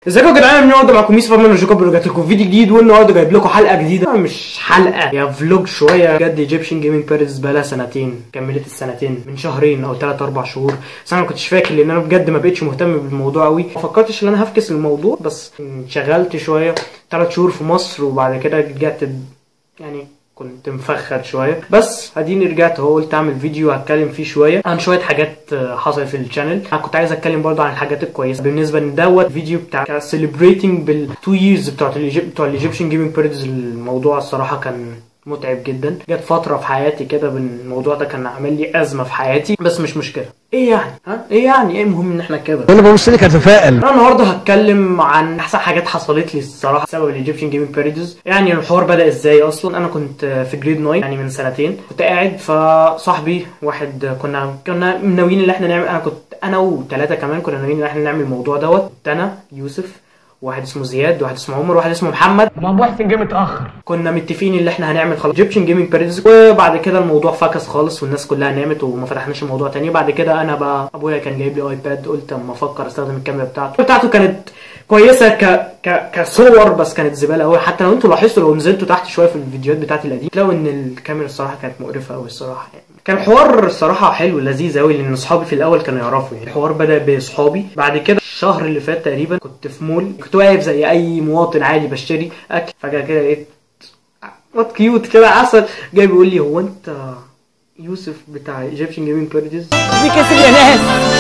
ازيكم يا جدعان النهارده معاكم يوسف من جوكوب رجعت لكم فيديو جديد والنهارده جايب لكم حلقه جديده مش حلقه يا فلوج شويه بجد ايجيبشن جيمنج باريس بقالها سنتين كملت السنتين من شهرين او 3 4 شهور بس انا ما كنتش فاكر لان انا بجد ما بقتش مهتم بالموضوع قوي ما فكرتش ان انا هفكس الموضوع بس انشغلت شويه 3 شهور في مصر وبعد كده رجعت يعني كنت مفخد شويه بس اديني رجعت اهو قلت اعمل فيديو هتكلم فيه شويه عن شويه حاجات حصلت في الشانل انا كنت عايز اتكلم برضه عن الحاجات الكويسه بالنسبه ان دوت فيديو بتاع سيلبريتنج بالتو ييرز بتوع بتوع الايجيبشن جيمنج بيريدز الموضوع الصراحه كان متعب جدا جت فتره في حياتي كده الموضوع ده كان عامل لي ازمه في حياتي بس مش مشكله ايه يعني ها ايه يعني ايه المهم ان احنا كده انا ببص لك اتفائل انا النهارده هتكلم عن احسن حاجات حصلت لي الصراحه بسبب الايجيبشن جيمنج باريدز يعني الحوار بدا ازاي اصلا انا كنت في جريد 9 يعني من سنتين كنت قاعد فصاحبي واحد كنا كنا ناويين ان احنا نعمل انا كنت انا وثلاثه كمان كنا ناويين ان احنا نعمل الموضوع دوت كنت انا يوسف واحد اسمه زياد واحد اسمه عمر واحد اسمه محمد ما محسن جه متاخر كنا متفقين ان احنا هنعمل خلاص ايجيبشن جيمنج باريدز وبعد كده الموضوع فكس خالص والناس كلها نامت وما فتحناش الموضوع تاني بعد كده انا بقى ابويا كان جايب لي ايباد قلت اما افكر استخدم الكاميرا بتاعته بتاعته كانت كويسه ك... ك... كصور بس كانت زباله قوي حتى لو انتوا لاحظتوا لو نزلتوا تحت شويه في الفيديوهات بتاعتي القديمه تلاقوا ان الكاميرا الصراحه كانت مقرفه قوي الصراحه يعني كان الحوار الصراحه حلو لذيذ قوي لان اصحابي في الاول كانوا يعرفوا يعني الحوار بدا باصحابي بعد كده الشهر اللي فات تقريبا كنت في مول كنت واقف زي اي مواطن عادي بشتري اكل فجاه كده لقيت وات كيوت كده عسل جاي بيقول لي هو انت يوسف بتاع ايجيبشن جيمنج باريديز دي كسب يا ناس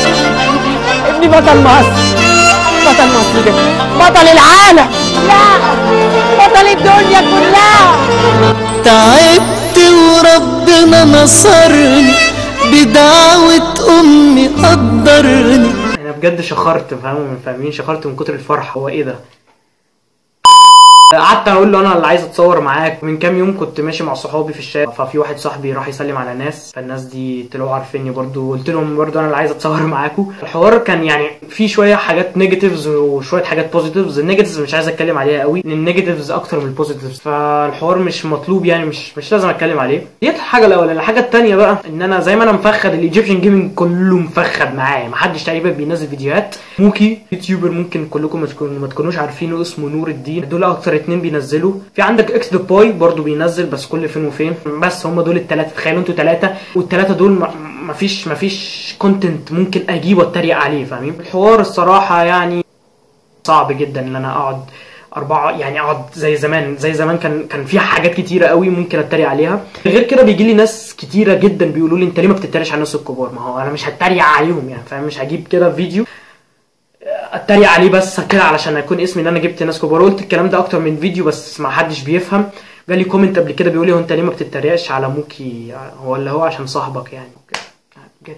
ابني بطل مصر بطل مصر ده بطل العالم لا بطل الدنيا كلها تعبت وربنا نصرني بدعوة أمي قدرني انا بجد شخرت فاهمين فاهمين شخرت من كتر الفرحه هو ايه ده قعدت اقول له انا اللي عايز اتصور معاك من كام يوم كنت ماشي مع صحابي في الشارع ففي واحد صاحبي راح يسلم على ناس فالناس دي طلعوا عارفيني برضو قلت لهم برضو انا اللي عايز اتصور معاكم الحوار كان يعني في شويه حاجات نيجاتيفز وشويه حاجات بوزيتيفز النيجاتيفز مش عايز اتكلم عليها قوي لان النيجاتيفز اكتر من البوزيتيفز فالحوار مش مطلوب يعني مش مش لازم اتكلم عليه دي الحاجه الاولانيه الحاجه الثانيه بقى ان انا زي ما انا مفخد الايجيبشن جيمنج كله مفخد معايا محدش تقريبا بينزل فيديوهات موكي يوتيوبر ممكن كلكم ما تكونوا- ما تكونوش عارفينه اسمه نور الدين دول اكتر اتنين بينزلوا في عندك اكس ذا باي برضه بينزل بس كل فين وفين بس هم دول الثلاثه تخيلوا انتوا ثلاثه والثلاثه دول ما- ما فيش ما فيش كونتنت ممكن اجيبه واتريق عليه فاهمين الحوار الصراحه يعني صعب جدا ان انا اقعد أربعة يعني أقعد زي زمان زي زمان كان كان في حاجات كتيرة قوي ممكن أتريق عليها غير كده بيجي لي ناس كتيرة جدا بيقولوا لي أنت ليه ما بتتريقش على الناس الكبار ما هو أنا مش هتريق عليهم يعني فاهم مش هجيب كده فيديو اتريق عليه بس كده علشان يكون اسمي ان انا جبت ناس كبار قلت الكلام ده اكتر من فيديو بس ما حدش بيفهم جالي كومنت قبل كده بيقول لي هو انت ليه ما بتتريقش على موكي هو اللي هو عشان صاحبك يعني بجد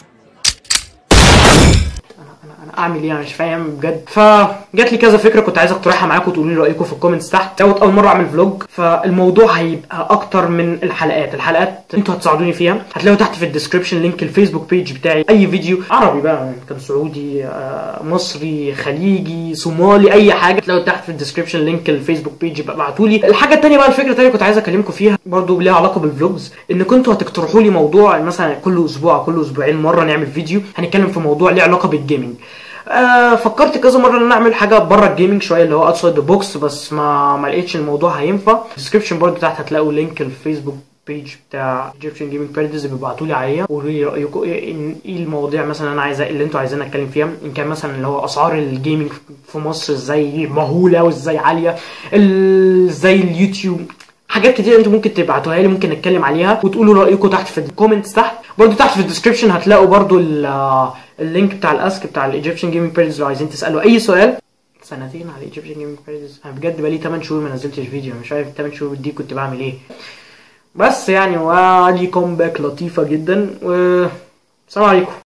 انا انا انا اعمل ايه انا مش فاهم بجد فجات لي كذا فكره كنت عايز اقترحها معاكم تقولوا لي رايكم في الكومنتس تحت دوت اول مره اعمل فلوج فالموضوع هيبقى اكتر من الحلقات الحلقات انتوا هتساعدوني فيها هتلاقوا تحت في الديسكربشن لينك الفيسبوك بيج بتاعي اي فيديو عربي بقى كان سعودي آه، مصري خليجي صومالي اي حاجه هتلاقوا تحت في الديسكربشن لينك الفيسبوك بيج يبقى ابعتوا لي الحاجه الثانيه بقى الفكره الثانيه كنت عايز اكلمكم فيها برضو ليها علاقه بالفلوجز ان كنتوا هتقترحوا لي موضوع مثلا كل اسبوع كل اسبوعين مره نعمل فيديو هنتكلم في موضوع ليه علاقه بالجيمنج آه فكرت كذا مره ان انا اعمل حاجه بره الجيمنج شويه اللي هو اوتسايد ذا بوكس بس ما ما لقيتش الموضوع هينفع الديسكربشن برضو تحت هتلاقوا لينك الفيسبوك بيج بتاع ايجيبشن جيمنج باراديز بيبعتوا لي عليها وقولوا لي رايكم ايه إن- ايه المواضيع مثلا انا عايزه اللي انتوا عايزين اتكلم فيها ان كان مثلا اللي هو اسعار الجيمنج في مصر ازاي مهوله وازاي عاليه ال- ازاي اليوتيوب حاجات كتير انتوا ممكن تبعتوها لي ممكن نتكلم عليها وتقولوا رايكم تحت في الكومنتس تحت برضو تحت في الديسكربشن هتلاقوا برضو ال- اللينك بتاع الاسك بتاع الايجيبشن جيمنج باراديز لو عايزين تسالوا اي سؤال سنتين على ايجيبشن جيمنج باراديز انا بجد بقالي 8 شهور ما نزلتش فيديو مش عارف 8 شهور دي كنت بعمل ايه بس يعني ودي كومباك لطيفه جدا و السلام عليكم